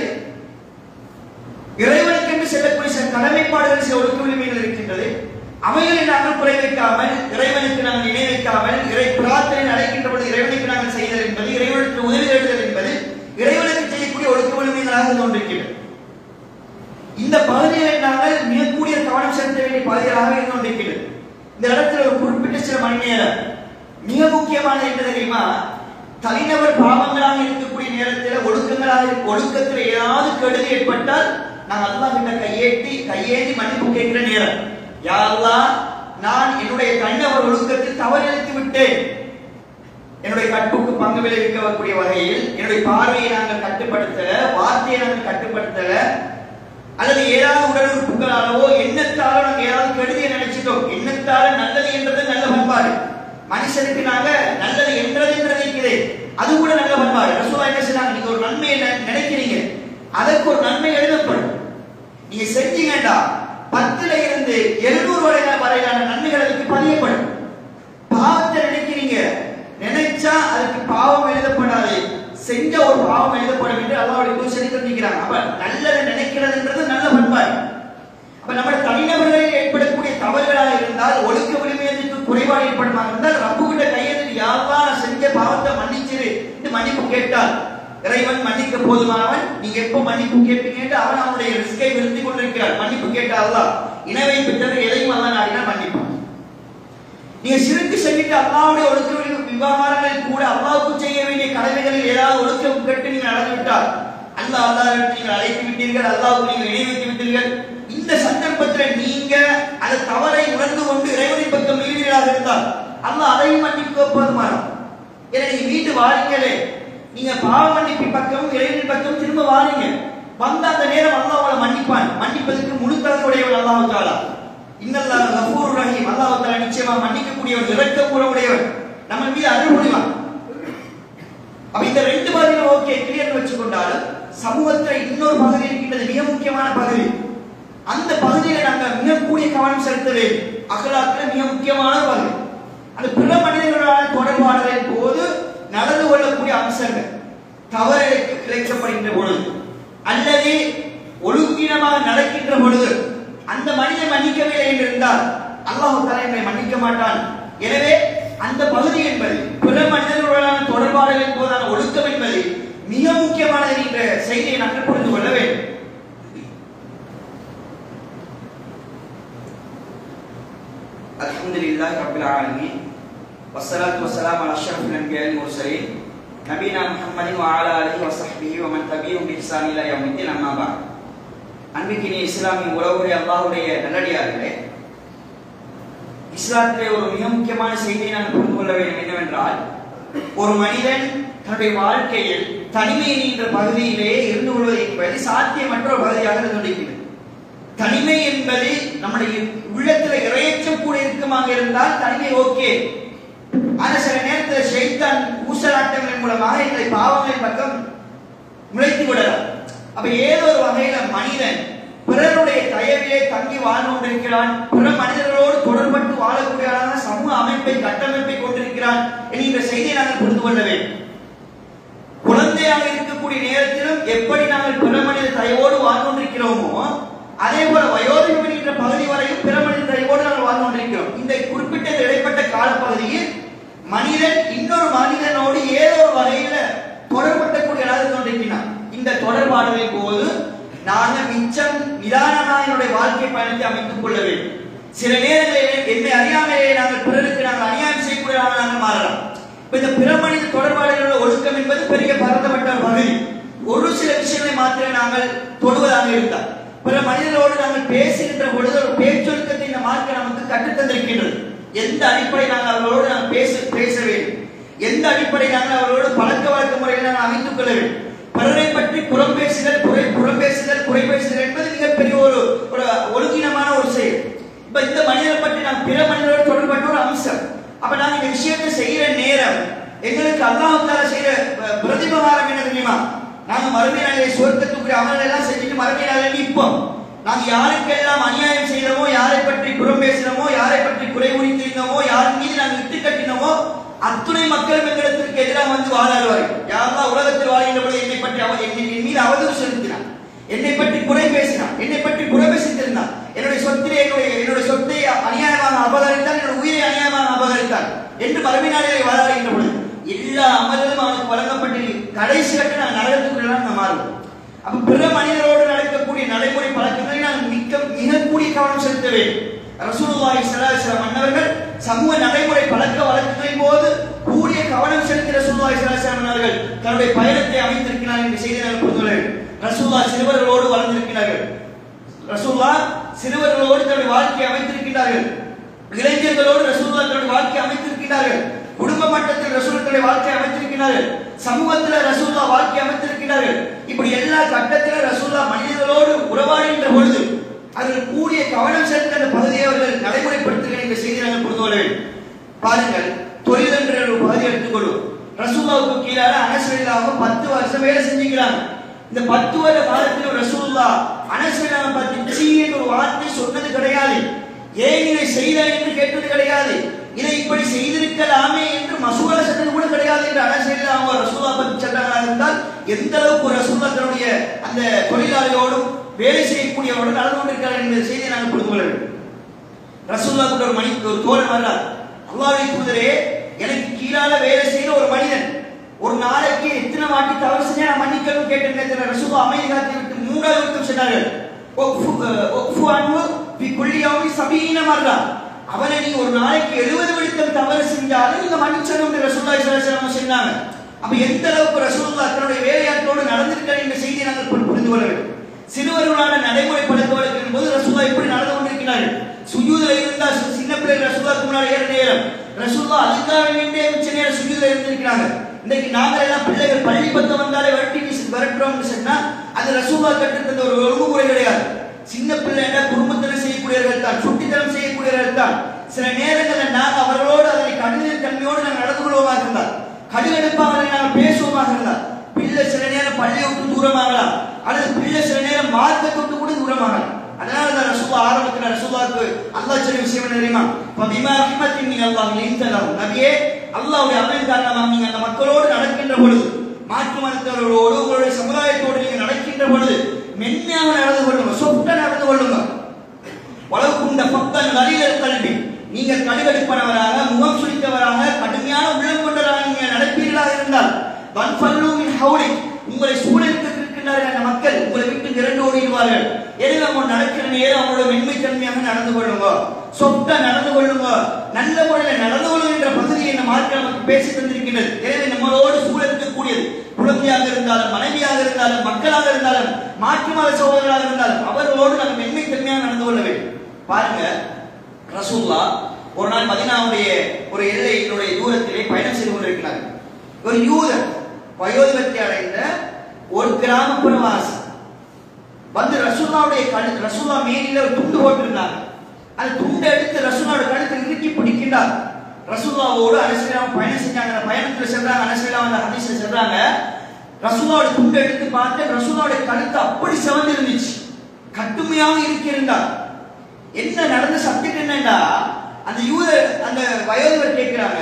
இறைவனுக்கு என்று செல்லக்கூடிய சில கடமைப்பாடுகள் சில ஒழுக்க விழுமைகள் இருக்கின்றது அவைகளை நாங்கள் குறை வைக்காமல் இறைவனுக்கு நாங்கள் இணை வைக்காமல் இறை பிரார்த்தனை அழைக்கின்ற பொழுது இறைவனுக்கு நாங்கள் செய்தல் என்பது இறைவனுக்கு உதவி தேடுதல் என்பது இறைவனுக்கு செய்யக்கூடிய ஒழுக்க விழுமைகளாக இருந்து கொண்டிருக்கின்றது இந்த பகுதிகளை நாங்கள் மிக கூடிய கவனம் செலுத்த வேண்டிய பகுதிகளாக இருந்து கொண்டிருக்கிறது இந்த இடத்துல ஒரு குறிப்பிட்ட சில மணி நேரம் மிக முக்கியமானது என்ன தெரியுமா தனிநபர் பாவங்களாக இருக்கக்கூடிய நேரத்தில் ஒழுக்கங்களாக இருக்க- ஒழுக்கத்தில் ஏதாவது கெடுதி ஏற்பட்டால் நாங்கள் அல்லாஹ் கிட்ட கையேற்றி கையேந்தி மன்னிப்பு கேட்கிற நேரம் யா அல்லாஹ் நான் என்னுடைய தனிநபர் ஒழுக்கத்தில் தவறிழைத்து விட்டேன் என்னுடைய கற்புக்கு பங்கு விளைவிக்கக்கூடிய வகையில் என்னுடைய பார்வையை நாங்கள் கட்டுப்படுத்தல வார்த்தையை நாங்கள் கட்டுப்படுத்தல அல்லது ஏதாவது உடல் உறுப்புகளாலவோ எண்ணத்தாலோ நாங்க ஏதாவது கெடுதியை நினைச்சிட்டோம் எண்ணத்தால நல்லது என்றது நல்ல பண்பாடு மனுஷனுக்கு நாங்க நல்லது என்றது என்றது இருக்குது அது கூட நல்ல பண்பாடு ரசூலா என்ன செய்றாங்க நீங்க ஒரு நன்மையை நெ- நினைக்கிறீங்க அதற்கு ஒரு நன்மை எழுதப்படும் நீங்க செஞ்சீங்கடா பத்துல இருந்து எழுநூறு வரை வரையிலான நன்மைகள் அதுக்கு பதியப்படும் பாவத்தை நினைக்கிறீங்க நினைச்சா அதுக்கு பாவம் எழுதப்படாது செஞ்ச ஒரு பாவம் எழுதப்படும் என்று அல்லாவுடைய தூசணி தெரிவிக்கிறாங்க அப்ப நல்லதை நினைக்கிறதுன்றது நல்ல பண்பாடு அப்ப நம்ம தனிநபர்களில் ஏற்படக்கூடிய தவறுகளாக இருந்தால் ஒழுக்க விழுமியத்துக்கு குறைபாடு ஏற்படுமாக இருந்தால் ரப்பு கிட்ட கையெழுத்து யாவா நான் செஞ்ச பாவத்தை மன்னிச்சிரு என்று மன்னிப்பு கேட்டால் இறைவன் மன்னிக்க போதுமானவன் நீங்க எப்போ மன்னிப்பு கேட்பீங்க என்று அவன் அவனுடைய ரிஸ்கை விருத்தி கொண்டிருக்கிறார் மன்னிப்பு கேட்டா அல்லாஹ் இனவை பெற்றது எதையும் அல்ல நாடினா மன்னிப்பான் நீங்க சிறுக்கு செஞ்சுட்டு அல்லாவுடைய ஒழுக்க விழி- விவகாரங்களில் கூட அல்லாவுக்கு செய்ய வேண்டிய கடமைகளில் ஏதாவது ஒழுக்கம் கட்டு நீங்கள் நடந்துவிட்டால் அல்லாஹ் அல்லாஹ் நீங்கள் அழைத்து விட்டீர்கள் அல்லாவுக்கு நீங்கள் இணை வைத்து விட்டீர்கள் இந்த சந்தர்ப்பத்தில் நீங்க அது தவறை உணர்ந்து கொண்டு இறைவனின் பக்கம் மீறுவீர்களாக இருந்தால் அல்லாஹ் அதையும் மன்னிக்க போதுமானம் ஏன்னா நீங்க வீட்டு வாரீங்களே நீங்க பாவ மன்னிப்பின் பக்கம் இறைவனின் பக்கம் திரும்ப வாரீங்க வந்த அந்த நேரம் அல்லாஹ் உங்களை மன்னிப்பான் மன்னிப்பதற்கு முழு தகுதியுடையவன் அல்லாஹ் தாலா இன்னல்லாஹ் கஃபூர் ரஹீம் அல்லாஹ் தஆலா நிச்சயமா மன்னிக்கக்கூடியவன் இரக்கம் கூறக்கூடியவன் நம்ம மீது அருள் புரிவான் அப்ப இந்த ரெண்டு பகுதியும் ஓகே கிளியர் வச்சுக்கொண்டாலும் சமூகத்துல இன்னொரு பகுதி இருக்கின்றது மிக முக்கியமான பகுதி அந்த பகுதியில நாங்க மிக கூடிய கவனம் செலுத்த வேண்டும் அகலாத்துல மிக முக்கியமான பகுதி அந்த பிற மனிதர்களால் தொடர்பாடலின் போது நடந்து கொள்ளக்கூடிய அம்சங்கள் தவறு இழைக்க- இழைக்கப்படுகின்ற பொழுது அல்லது ஒழுங்கினமாக நடக்கின்ற பொழுது அந்த மனிதன் மன்னிக்கவில்லை என்று இருந்தால் அல்லாஹ் தஆலா என்னை மன்னிக்க மாட்டான் எனவே அந்த பகுதி என்பது பிற மனிதர்களுடனான தொடர்பாடலின் போதான ஒழுக்கம் என்பது மிக முக்கியமானது என்ற செய்தியை நாங்கள் புரிந்து கொள்ள வேண்டும் الحمد لله رب العالمين والصلاة والسلام على أشرف الأنبياء المرسلين نبينا محمد وعلى آله وصحبه ومن تبعهم بإحسان إلى يوم الدين أما بعد அன்பிக்கினி இஸ்லாமிய உறவுடைய அல்லாஹ்வுடைய நல்லடியார்களே இஸ்லாத்திலே ஒரு மிக முக்கியமான செய்தியை நாம் புரிந்து கொள்ள வேண்டும் என்னவென்றால் ஒரு மனிதன் தன்னுடைய வாழ்க்கையில் தனிமை என்கின்ற பகுதியிலே இருந்து கொள்வது என்பது சாத்தியமற்ற ஒரு பகுதியாக இருந்து கொண்டிருக்கிறது தனிமை என்பது நம்முடைய உள்ளத்துல இறையற்றம் கூட இருக்குமாக இருந்தால் தனிமை ஓகே ஆனா சில நேரத்தில் ஷைத்தான் ஊசலாட்டங்களின் மூலமாக எங்களை பாவங்களின் பக்கம் முளைத்து விடலாம் அப்ப ஏதோ ஒரு வகையில மனிதன் பிறருடைய தயவிலே தங்கி வாழ்ந்து கொண்டிருக்கிறான் பிற மனிதர்களோடு தொடர்பட்டு வாழக்கூடியவரான சமூக அமைப்பை கட்டமைப்பை கொண்டிருக்கிறான் என்கின்ற செய்தியை நாங்கள் புரிந்து கொள்ள வேண்டும் குழந்தையாக இருக்கக்கூடிய நேரத்திலும் எப்படி நாங்கள் பிற மனித தயவோடு வாழ்ந்து கொண்டிருக்கிறோமோ அதே போல வயோதிகம் என்கின்ற பகுதி வரையும் பிற மனித தயவோடு நாங்கள் வாழ்ந்து கொண்டிருக்கிறோம் இந்த குறிப்பிட்ட இந்த இடைப்பட்ட காலப்பகுதியில் மனிதன் இன்னொரு மனிதனோடு ஏதோ ஒரு வகையில தொடர்பட்டக்கூடிய இருந்து கொண்டிருக்கிறான் இந்த தொடர்பாடலின் போது நாங்கள் மிச்சம் நிதானமாக என்னுடைய வாழ்க்கை பயணத்தை அமைத்துக் கொள்ள வேண்டும் சில நேரங்களில் என்னை அறியாமலே நாங்கள் பிறருக்கு நாங்கள் அநியாயம் செய்யக்கூடியவர்களாக நாங்கள் மாறலாம் இப்ப இந்த பிற மனித தொடர்பாடுகளோட ஒழுக்கம் என்பது பெரிய பரந்தப்பட்ட ஒரு பகுதி ஒரு சில விஷயங்களை மாத்திரம் நாங்கள் தொடுவதாக இருந்தால் பிற மனிதர்களோடு நாங்கள் பேசுகின்ற பொழுது ஒரு பேச்சொழுக்கத்தை இந்த மார்க்க நமக்கு கற்றுத் தந்திருக்கின்றது எந்த அடிப்படை நாங்கள் அவர்களோடு நாங்கள் பேச பேச வேண்டும் எந்த அடிப்படை நாங்கள் அவர்களோடு பழக்க வழக்க முறையில் நாங்கள் அமைத்துக் கொள்ள வேண்டும் பிறரை பற்றி புறம் பேசுதல் குறை புறம் பேசுதல் குறை பேசுதல் என்பது மிகப்பெரிய ஒரு ஒரு ஒழுங்கினமான ஒரு செயல் இப்ப இந்த மனிதரை பற்றி நாம் பிற மனிதரோடு தொடர்பட்ட ஒரு அம்சம் அப்ப நாங்க இந்த விஷயத்தை செய்யற நேரம் எங்களுக்கு அல்லாஹால செய்யற அஹ், பிரதிபகாரம் என்ன தெரியுமா நாங்க மறுமை நாளை சுவர்க்கத்துக்குரிய அமல்கள் எல்லாம் செஞ்சுட்டு மறுமை நாளை நிற்போம் நாங்க யாருக்கெல்லாம் அநியாயம் செய்தோமோ யாரை பற்றி புறம் பேசினோமோ யாரை பற்றி குறை குறித்திருந்தோமோ யார் மீது நாங்கள் இட்டு கட்டினோமோ அத்துணை மக்களும் எங்களிடத்திற்கு எதிராக வந்து வாழாடுவார்கள் யாரெல்லாம் உலகத்தில் வாழ்கின்ற பொழுது என்னை பற்றி அவ என்னை- என் மீது அவதூறு செலுத்தினான் என்னை பற்றி குறை பேசினான் என்னை பற்றி புறபேசித்திருந்தான் என்னுடைய சொத்திலே என்னுடைய என்னுடைய சொத்தை அநியாயமாக அபகரித்தான் என்னுடைய உயிரை அநியாயமாக அபகரித்தான் என்று மறுமை நாளிலே வாழாடுகின்ற பொழுது எல்லா அமலும் அவனுக்கு வழங்கப்பட்டு கடைசி கட்ட நான் நரகத்துக்குள்ள நாம் மாறுவோம் அப்ப பிற மனிதரோடு நடக்கக்கூடிய நடைமுறை பழக்கங்களை கவனம் செலுத்த வேண்டும் ரசூலுல்லாஹி ஸல்லல்லாஹு அலைஹி வஸல்லம் மன்னர்கள் சமூக நடைமுறை பழக்க வழக்கங்களின் போது கூடிய கவனம் செலுத்தி ரசூலுல்லாஹி ஸல்லல்லாஹு அலைஹி வஸல்லம் மன்னர்கள் தன்னுடைய பயணத்தை அமைத்திருக்கிறார் என்ற செய்தியை நாங்கள் புரிந்து கொள்ள வேண்டும் ரசூலுல்லாஹ் சிறுவர்களோடு வளர்ந்திருக்கிறார்கள் ரசூல்லா சிறுவர்களோடு தன்னுடைய வாழ்க்கையை அமைத்திருக்கிறார்கள் இளைஞர்களோடு ரசூல்லா தன்னுடைய வாழ்க்கையை அமைத்திருக்கிறார்கள் குடும்ப மட்டத்தில் ரசூல் தன்னுடைய வாழ்க்கையை அமைத்திருக்கிறார்கள் சமூகத்தில் ரசூல்லா வாழ்க்கை அமைத்திருக்கிறார்கள் இப்படி எல்லா கட்டத்திலும் ரசூல்லா மனிதர்களோடு உறவாடுகின்ற பொழுது அதில் கூடிய கவனம் செலுத்த அந்த பகுதியை அவர்கள் நடைமுறைப்படுத்துகிற இந்த செய்தி நாங்கள் புரிந்து கொள்ள வேண்டும் பாருங்கள் தொழில் என்ற ஒரு பகுதி எடுத்துக்கொள்வோம் ரசூல்லாவுக்கு கீழாக அனசரில்லாம பத்து வருஷம் வேலை செஞ்சுக்கிறாங்க இந்த பத்து வருட காலத்தில் ரசூல்லா அனசரில்லாம பத்தி சீ என்ற ஒரு வார்த்தை சொன்னது கிடையாது ஏன் இதை செய்தாய் என்று கேட்டது கிடையாது இதை இப்படி செய்திருக்கலாமே என்று மசூரா சொன்னது கூட கிடையாது என்று அனசரில்லாம ரசூல்லா பத்தி சொல்றாங்களா இருந்தால் எந்த அளவுக்கு ஒரு ரசூல்லா தன்னுடைய அந்த தொழிலாளியோடும் வேலை செய்யக்கூடியவரோடு நடந்து கொண்டிருக்கிறார் என்ற செய்தியை நாங்கள் புரிந்து கொள்ள வேண்டும் ரசூல்லா கூட ஒரு மணி ஒரு தோழன் வர்றார் அல்லாஹ்வுடைய தூதரே எனக்கு கீழால வேலை செய்யற ஒரு மனிதன் ஒரு நாளைக்கு எத்தனை வாட்டி தவறு செஞ்சா நான் மன்னிக்கணும் கேட்டேன் ரசூல்லா அமைதி காத்து விட்டு மூன்றாவது விருத்தம் சொன்னார்கள் ஒஃபு அஹ், ஒஃபு அன்ஹு ஃபி குல்லி யௌமி சபீன மர்ரா அவனை நீ ஒரு நாளைக்கு எழுபது விழுத்தம் தவறு செஞ்சாலும் நீங்க மன்னிச்சணும் என்று ரசூலுல்லாஹி ஸல்லல்லாஹு அலைஹி வஸல்லம் சொன்னாங்க அப்ப எந்த அளவுக்கு ரசூலுல்லாஹ் தன்னுடைய வேலையாட்களோடு நடந்திருக்கிறார் என்ற செய்தியை நாங்கள் புரி- புரிந்து கொள்ள வேண்டும் சிறுவர்களான நடைமுறை பழக்க வழக்கின் போது ரசூல்லா எப்படி நடந்து கொண்டிருக்கிறார்கள் சுஜூதுல இருந்தா சி- சின்ன பிள்ளை ரசூல்லாக்கு முன்னாடி ஏற நேரம் ரசூல்லா அதுக்காக வேண்டிய மிச்ச நேரம் சுஜூதுல இருந்திருக்கிறாங்க இன்னைக்கு நாங்கள் எல்லாம் பிள்ளைகள் பள்ளி பக்கம் வந்தாலே விரட்டி வீசி விரட்டுறோம்னு சொன்னா அது ரசூல்லா கற்றுத்தந்த ஒரு ஒழுங்குமுறை கிடையாது சின்ன பிள்ளைங்க குடும்பத்தினர் செய்யக்கூடியவர்கள் தான் சுட்டித்தனம் செய்யக்கூடியவர்கள் தான் சில நேரங்களில் நாங்கள் அவர்களோடு அதனை கடுதல் தன்மையோடு நாங்கள் நடந்து கொள்வோமாக இருந்தால் கடுகடுப்பாக அவர்களை நாங்கள் பேசுவோமாக இருந்தால் பிள்ளை சில நேரம் பள்ளியை விட்டு தூரமாகலாம் அல்லது பிள்ளை சில நேரம் மார்க்கத்தை விட்டு கூட தூரமாகலாம் அதனால தான் ரசூல்லா ஆரம்பத்தில் ரசூல்லாவுக்கு அல்லாஹ் சொன்ன விஷயம் என்ன தெரியுமா பபிமா ஹிமத்தின் நீ அல்லாஹ் லிந்தலம் நபியே அல்லாஹ்வுடைய அமல் காரணமாக நீங்க அந்த மக்களோடு நடக்கின்ற பொழுது மாற்று மதத்தவர்களோடு உங்களுடைய சமுதாயத்தோடு நீங்க நடக்கின்ற பொழுது மென்மையாக நடந்து கொள்ளுங்க சொட்ட நடந்து கொள்ளுங்க வளவுக்குண்ட பக்தன் வழியில் கல்வி நீங்க கடுகடுப்பனவராக முகம் சுழித்தவராக கடுமையான உள்ளம் கொண்டவராக நீங்க நடப்பீர்களாக இருந்தால் வன்ஃபல்லு மின் ஹவுலி உங்களை சூழ இருக்கின்றார்கள் அந்த மக்கள் உங்களை விட்டு விரண்டு ஓடிடுவார்கள் எனவே அவங்க நடக்கிற நேரம் அவங்களோட மென்மைத்தன்மையாக நடந்து கொள்ளுங்க சொட்ட நடந்து கொள்ளுங்க நல்ல முறையில் நடந்து கொள்ளுகின்ற பகுதியை இந்த மார்க்க நமக்கு பேசி தந்திருக்கின்றது எனவே நம்மளோடு சூழ இருக்கக்கூடியது குழந்தையாக இருந்தாலும் மனைவியாக இருந்தாலும் மக்களாக இருந்தாலும் மாற்று மத சகோதரர்களாக இருந்தாலும் அவர்களோடு நம்ம மென்மைத்தன்மையாக நடந்து கொள்ள வேண்டும் பாருங்க ரசூல்லா ஒரு நாள் மதினாவுடைய ஒரு எல்லையினுடைய தூரத்திலே பயணம் செய்து கொண்டிருக்கிறார் ஒரு யூதர் வயோதிபத்தை அடைந்த ஒரு கிராமப்புறவாசி வந்து ரசூல்லாவுடைய கழு ரசூல்லா மேனில ஒரு துண்டு போட்டிருந்தாங்க அந்த துண்டை எடுத்து ரசூல்லாவோட கழுத்தை இறுக்கி பிடிக்கின்றார் ரசூல்லாவோடு அனசிலாம் பயணம் செஞ்சாங்க அந்த பயணத்துல சென்றாங்க அனசிலாம் அந்த ஹதீஸ்ல சென்றாங்க ரசூல்லாவோட துண்டை எடுத்து பார்த்து ரசூல்லாவோட கழுத்து அப்படி சிவந்து இருந்துச்சு கட்டுமையாக இருக்கின்றார் என்ன நடந்த சப்ஜெக்ட் என்னன்னா அந்த யூத அந்த வயோதிபர் கேட்கிறாங்க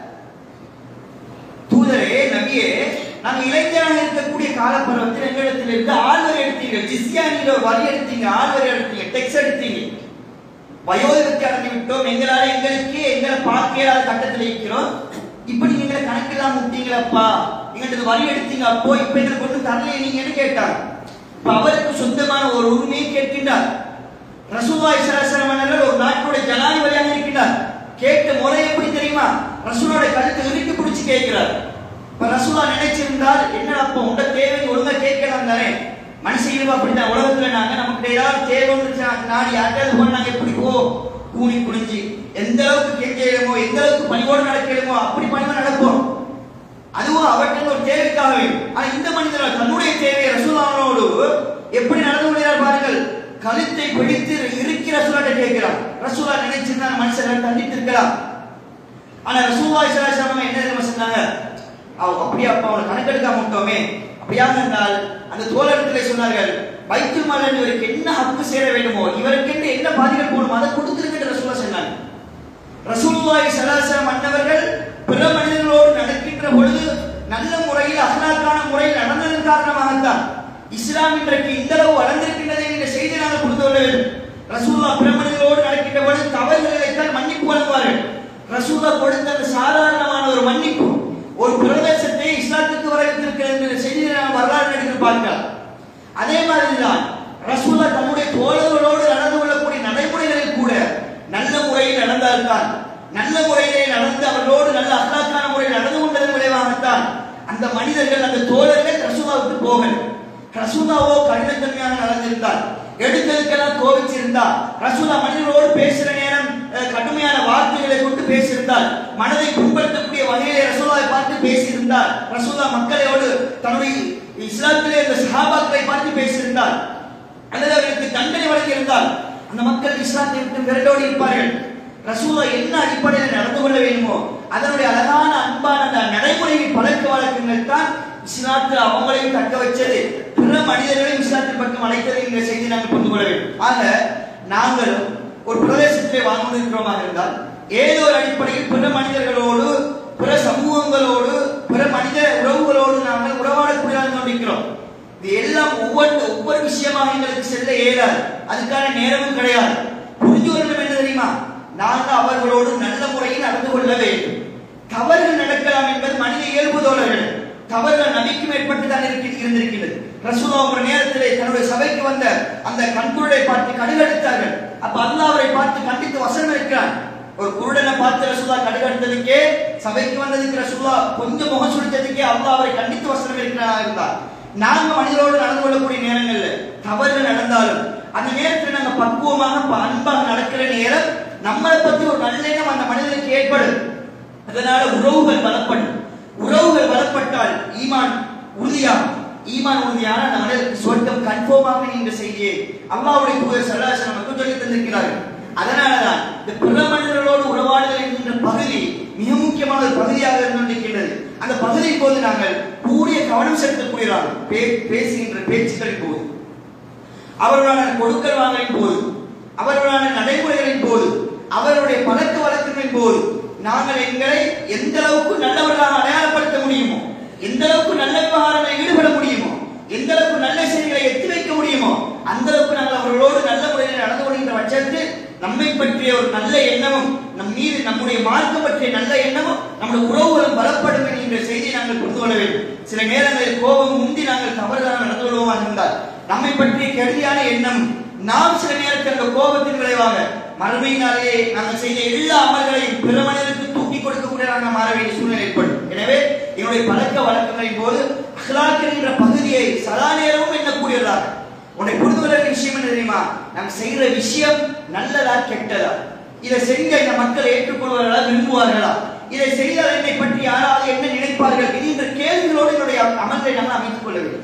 தூதரே நபியே நாங்க இளைஞராக இருக்கக்கூடிய காலப்பருவத்தில் எங்களிடத்தில் இருந்து ஆழ்வரை எடுத்தீங்க ஜிஸ்யானில ஒரு வரி எடுத்தீங்க ஆழ்வரை எடுத்தீங்க டெக்ஸ் எடுத்தீங்க வயோதிபத்தை அடைந்து விட்டோம் எங்களால எங்களுக்கு எங்களை பார்க்க இயலாத கட்டத்தில் இருக்கிறோம் இப்படி எங்களை கணக்கெல்லாம் முட்டீங்களப்பா எங்களுக்கு வரி எடுத்தீங்க அப்போ இப்ப எங்களுக்கு ஒன்றும் தரலையே நீங்கன்னு கேட்டாங்க இப்ப அவருக்கு சொந்தமான ஒரு உரிமையை கேட்கின்றார் ரசூலுல்லாஹி ஸல்லல்லாஹு அலைஹி ஒரு நாட்டுடைய ஜனாதிபதியாக இருக்கின்றார் கேட்ட முறை எப்படி தெரியுமா ரசூலோட கழுத்தை இறுக்கி பிடிச்சு கேட்கிறார் இப்ப ரசூலா நினைச்சிருந்தால் என்ன அப்போ உங்க தேவை ஒழுங்கா கேட்கலாம் தானே மனுஷ இயல்பு அப்படித்தான் உலகத்துல நாங்க நமக்கு ஏதாவது தேவை வந்துருச்சு நாடி யார்ட்டாவது போன நாங்க எப்படி போ கூணி குனிஞ்சு எந்த அளவுக்கு கேட்கலுமோ எந்த அளவுக்கு பணிவோடு நடக்கலுமோ அப்படி பணிவா நடப்போம் அதுவும் அவற்றின் ஒரு தேவைக்காகவே ஆனா இந்த மனிதர் தன்னுடைய தேவையை ரசூலானோடு எப்படி நடந்து கொள்கிறார் பாருங்கள் கழுத்தை பிடித்து இறுக்கி ரசூலாட்ட கேட்கிறார் ரசூலா நினைச்சிருந்தா அந்த மனுஷன் தண்டித்து இருக்கலாம் ஆனா ரசூலா இஸ்லாசனம் என்ன தெரியுமா சொன்னாங்க அவ அப்படியே அப்ப அவனை கணக்கெடுக்காம விட்டோமே அப்படியாக இருந்தால் அந்த தோழர்களே சொன்னார்கள் வைத்து மலன் இவருக்கு என்ன ஹக்கு சேர வேண்டுமோ இவருக்கு என்ன பாதிகள் போகணுமோ அதை கொடுத்துருக்கின்ற ரசூலா சொன்னாங்க ரசூலுல்லாஹி ஸல்லல்லாஹு மன்னவர்கள் பிற மனிதர்களோடு நடக்கின்ற பொழுது நல்ல முறையில் அஹ்லாக்கான முறையில் நடந்ததன் காரணமாகத்தான் இஸ்லாம் இன்றைக்கு இந்த அளவு வளர்ந்திருக்கின்றது என்ற செய்தி நாங்கள் புரிந்து கொள்ள வேண்டும் ரசூல்லா பிற மனிதர்களோடு நடக்கின்ற பொழுது தவறுகளை வைத்தால் மன்னிப்பு வழங்குவார்கள் ரசூல்லா கொடுத்த அந்த சாதாரணமான ஒரு மன்னிப்பு ஒரு பிரதேசத்தை இஸ்லாத்துக்கு வரவேற்றிருக்கிறது என்ற செய்தியை நாம் வரலாறு எடுத்து பார்க்கலாம் அதே மாதிரிதான் ரசூல்லா தன்னுடைய தோழர்களோடு நடந்து கொள்ளக்கூடிய நடைமுறை அந்த மனிதர்கள் அந்த தோழர்கள் ரசூலா விட்டு போகல ரசூலாவோ கடினத்தன்மையாக நடந்திருந்தார் எடுத்ததுக்கெல்லாம் கோவிச்சிருந்தார் ரசூலா மனிதர்களோடு பேசுற நேரம் அஹ், கடுமையான வார்த்தைகளை கொண்டு பேசியிருந்தார் மனதை புண்படுத்தக்கூடிய வகையிலே ரசூலாவை பார்த்து பேசியிருந்தார் ரசூலா மக்களோடு தன்னுடைய இஸ்லாத்திலே இந்த சஹாபாக்களை பார்த்து பேசியிருந்தார் அல்லது அவர்களுக்கு தண்டனை வழங்கியிருந்தால் அந்த மக்கள் இஸ்லாத்தை விட்டு விரட்டோடி இருப்பார்கள் ரசூலா என்ன அடிப்படையில் நடந்து கொள்ள வேண்டுமோ அதனுடைய அழகான அன்பான அந்த நடைமுறையின் பழக்க வழக்கங்கள் தான் இஸ்லாத்தில் அவங்களையும் தக்க வச்சது பிற மனிதர்களையும் இஸ்லாத்தின் பக்கம் அழைத்ததை இந்த செய்தி நாங்கள் புரிந்து கொள்ள வேண்டும் ஆக நாங்களும் ஒரு பிரதேசத்திலே வாழ்ந்து கொண்டிருக்கிறோமாக இருந்தால் ஏதோ ஒரு அடிப்படையில் பிற மனிதர்களோடு பிற சமூகங்களோடு பிற மனித உறவுகளோடு நாங்கள் உறவாடக்கூடிய கொண்டிருக்கிறோம் இது எல்லாம் ஒவ்வொரு ஒவ்வொரு விஷயமாக எங்களுக்கு செல்ல இயலாது அதுக்கான நேரமும் கிடையாது புரிஞ்சு கொள்ளணும் என்ன தெரியுமா நாங்கள் அவர்களோடு நல்ல முறையில் நடந்து கொள்ள வேண்டும் தவறுகள் நடக்கலாம் என்பது மனித இயல்பு தோழர்கள் தவறுகள் நபிக்கும் ஏற்பட்டு தான் இருக்கு- இருந்திருக்கிறது ரசூலா ஒரு நேரத்திலே தன்னுடைய சபைக்கு வந்த அந்த கண்குருடை பார்த்து கடுகெடுத்தார்கள் அப்ப அல்லாஹ் அவரை பார்த்து கண்டித்து வசனம் இருக்கிறான் ஒரு குருடனை பார்த்து ரசூலா கடுகெடுத்ததுக்கே சபைக்கு வந்ததுக்கு ரசூலா கொஞ்சம் முகம் சுழித்ததுக்கே அல்லாஹ் அவரை கண்டித்து வசனம் இருக்கிறான் இருந்தார் நாங்க மனிதரோடு நடந்து கொள்ளக்கூடிய நேரங்கள்ல தவறுகள் நடந்தாலும் அந்த நேரத்தில் நாங்க பக்குவமாக ப- அன்பாக நடக்கிற நேரம் நம்மளை பத்தி ஒரு நல்லெண்ணம் அந்த மனிதனுக்கு ஏற்படும் அதனால உறவுகள் பலப்படும் உறவுகள் பலப்பட்டால் ஈமான் உறுதியாகும் ஈமான் உறுதியான அந்த மனிதனுக்கு சொர்க்கம் கன்ஃபார்மாக என்ற செய்தியை அல்லாஹ்வுடைய தூதர் சல்லாசன் நமக்கு சொல்லி தந்திருக்கிறார்கள் அதனாலதான் இந்த பிற மனிதர்களோடு உறவாடுதல் என்கின்ற பகுதி மிக முக்கியமான ஒரு பகுதியாக இருந்து கொண்டிருக்கின்றது அந்த பகுதியின் போது நாங்கள் கூடிய கவனம் செலுத்தக்கூடியவர்கள் பே- பேசுகின்ற பேச்சுக்களின் போது அவர்களான கொடுக்கல் வாங்கலின் போது அவர்களான நடைமுறைகளின் போது அவருடைய பழக்க வழக்கங்களின் போது நாங்கள் எங்களை எந்த அளவுக்கு நல்லவர்களாக அடையாளப்படுத்த முடியுமோ எந்த அளவுக்கு நல்ல விவகாரங்களில் ஈடுபட முடியுமோ எந்த அளவுக்கு நல்ல செய்திகளை எத்தி வைக்க முடியுமோ அந்த அளவுக்கு நாங்கள் அவர்களோடு நல்ல முறையில் நடந்து கொள்கின்ற பட்சத்தில் நம்மை பற்றிய ஒரு நல்ல எண்ணமும் நம் மீது நம்முடைய மார்க்கம் பற்றிய நல்ல எண்ணமும் நம்முடைய உறவுகளும் பலப்படும் என்கின்ற செய்தியை நாங்கள் புரிந்து கொள்ள வேண்டும் சில நேரங்களில் கோபம் முந்தி நாங்கள் தவறுதலாக நடந்து கொள்வோமாக இருந்தால் நம்மை பற்றிய கெடுதியான எண்ணம் நாம் சில நேரத்தில் அந்த கோபத்தின் விளைவாக மறுமையினாலே நாங்கள் செய்த எல்லா அமல்களையும் பிற மனிதருக்கு தூக்கி கொடுக்கக்கூடிய நாங்கள் மாற வேண்டிய சூழ்நிலை ஏற்படும் எனவே என்னுடைய பழக்க வழக்கங்களின் போது அஹ்லாக் என்கிற பகுதியை சதா நேரமும் எண்ணக்கூடியதாக உன்னை புரிந்து கொள்ள வேண்டிய விஷயம் என்ன தெரியுமா நாம் செய்கிற விஷயம் நல்லதா கெட்டதா இதை செஞ்ச இந்த மக்கள் ஏற்றுக்கொள்வார்களா விரும்புவார்களா இதை செய்தால் என்னை பற்றி யாராவது என்ன நினைப்பார்கள் என்கின்ற கேள்விகளோடு என்னுடைய அமல்களை நாங்கள் அமைத்துக் கொள்ள வேண்டும்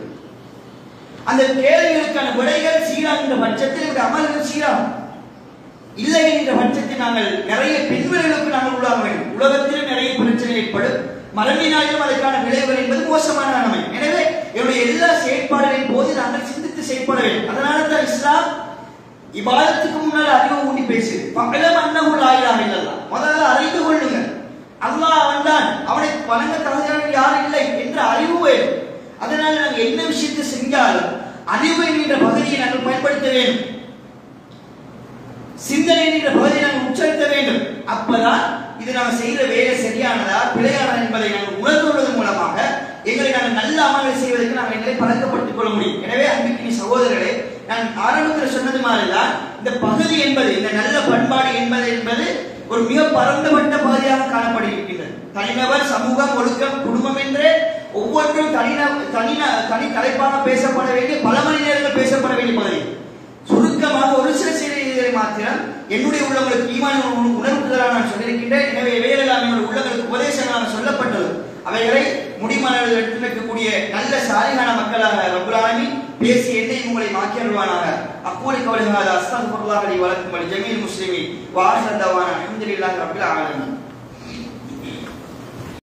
அந்த கேள்விகளுக்கான விடைகள் சீராகின்ற பட்சத்தில் என்னுடைய அமல்கள் சீராகும் இல்லை என்கின்ற பட்சத்தில் நாங்கள் நிறைய பின்விளைவுகளுக்கு நாங்கள் உள்ளாக வேண்டும் உலகத்திலும் நிறைய பிரச்சனை ஏற்படும் மறுமையினாலும் அதற்கான விளைவுகள் என்பது மோசமான நிலைமை எனவே என்னுடைய எல்லா செயற்பாடுகளின் போது நாங்கள் சிந்தித்து செயல்பட வேண்டும் அதனால தான் இஸ்லாம் இபாதத்துக்கு முன்னால் அறிவு ஊண்டி பேசு பகலம் அன்னகுள் ஆயிரம் இல்லல்லாம் முதல்ல அறிந்து கொள்ளுங்க அல்லாஹ் வந்தான் அவனை வணங்க தகுதியானவர் யாரும் இல்லை என்ற அறிவு வேண்டும் அதனால நாங்கள் என்ன விஷயத்தை செஞ்சாலும் அறிவு என்கின்ற பகுதியை நாங்கள் பயன்படுத்த வேண்டும் சிந்தனை என்கிற பகுதியை நாங்கள் உச்சரித்த வேண்டும் அப்பதான் இது நாங்கள் செய்கிற வேலை சரியானதா பிழையானதா என்பதை நாங்கள் உணர்ந்து கொள்வதன் மூலமாக எங்களை நாங்கள் நல்ல அமல்களை செய்வதற்கு நாங்கள் எங்களை பழக்கப்படுத்திக் கொள்ள முடியும் எனவே அன்பிற்கு சகோதரர்களே நான் ஆரம்பத்தில் சொன்னது மாதிரிதான் இந்த பகுதி என்பது இந்த நல்ல பண்பாடு என்பது என்பது ஒரு மிக பரந்துபட்ட பகுதியாக காணப்படுகின்றது தனிநபர் சமூகம் ஒழுக்கம் குடும்பம் என்று ஒவ்வொன்றும் தனின தனின தனி தலைப்பாக பேசப்பட வேண்டிய பல மணி நேரங்கள் பேசப்பட வேண்டிய பகுதி சுருக்கமாக ஒரு சில செய்திகளை மாத்திரம் என்னுடைய உள்ளங்களுக்கு ஈமான் உணர்வுதலாக நான் சொல்லியிருக்கின்றேன் எனவே இவையெல்லாம் என்னுடைய உள்ளங்களுக்கு உபதேசங்களாக சொல்லப்பட்டது அவைகளை முடிமலர்கள் எடுத்து வைக்கக்கூடிய நல்ல சாலிகான மக்களாக ரபுலானி பேசி என்னை உங்களை மாக்கி அருள்வானாக அக்கூலி கவலைகாத அஸ்தான் பொருளாக வழக்கும் ஜமீல் முஸ்லிமி வாசந்தவான அஹமதுல்லாஹ் ரபில் ஆலமீன்